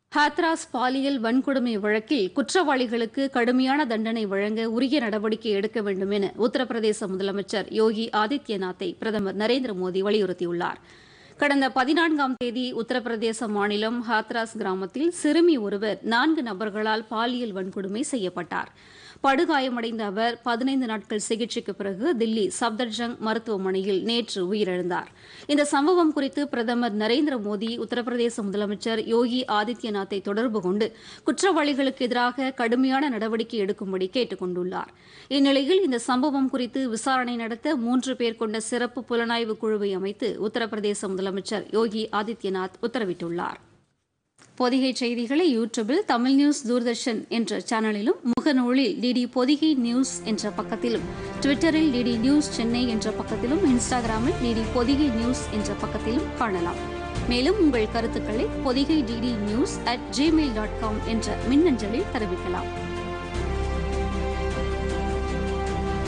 ஹாத்ராஸ் பாலியல் வன்கொடுமை வழக்கில் குற்றவாளிகளுக்கு கடுமையான தண்டனை வழங்க உரிய நடவடிக்கை எடுக்க வேண்டும் என உத்தரப்பிரதேச முதலமைச்சர் யோகி ஆதித்யநாத்தை பிரதமர் நரேந்திர மோடி வலியுறுத்தியுள்ளார் கடந்த பதினான்காம் தேதி உத்தரப்பிரதேச மாநிலம் ஹாத்ராஸ் கிராமத்தில் சிறுமி ஒருவர் நான்கு நபர்களால் பாலியல் வன்கொடுமை செய்யப்பட்டார் படுகாயமடைந்த அவர் பதினைந்து நாட்கள் சிகிச்சைக்கு பிறகு தில்லி சப்தர்ஜங் மருத்துவமனையில் நேற்று உயிரிழந்தார் இந்த சம்பவம் குறித்து பிரதமர் நரேந்திர மோடி உத்தரப்பிரதேச முதலமைச்சர் யோகி ஆதித்யநாத்தை தொடர்பு கொண்டு குற்றவாளிகளுக்கு எதிராக கடுமையான நடவடிக்கை எடுக்கும்படி கேட்டுக் கொண்டுள்ளார் இந்நிலையில் இந்த சம்பவம் குறித்து விசாரணை நடத்த மூன்று பேர் கொண்ட சிறப்பு புலனாய்வு குழுவை அமைத்து உத்தரப்பிரதேச முதலமைச்சர் யோகி ஆதித்யநாத் உத்தரவிட்டுள்ளார் பொதிகை செய்திகளை யூடியூபில் தமிழ் நியூஸ் தூர்தர்ஷன் என்ற சேனலிலும் முகநூலில் டிடி பொதிகை நியூஸ் என்ற பக்கத்திலும் ட்விட்டரில் டிடி நியூஸ் சென்னை என்ற பக்கத்திலும் இன்ஸ்டாகிராமில் டிடி பொதிகை நியூஸ் என்ற பக்கத்திலும் காணலாம் மேலும் உங்கள் கருத்துக்களை Podhigai DD news at Gmail dot com என்ற மின்னஞ்சலில் தெரிவிக்கலாம்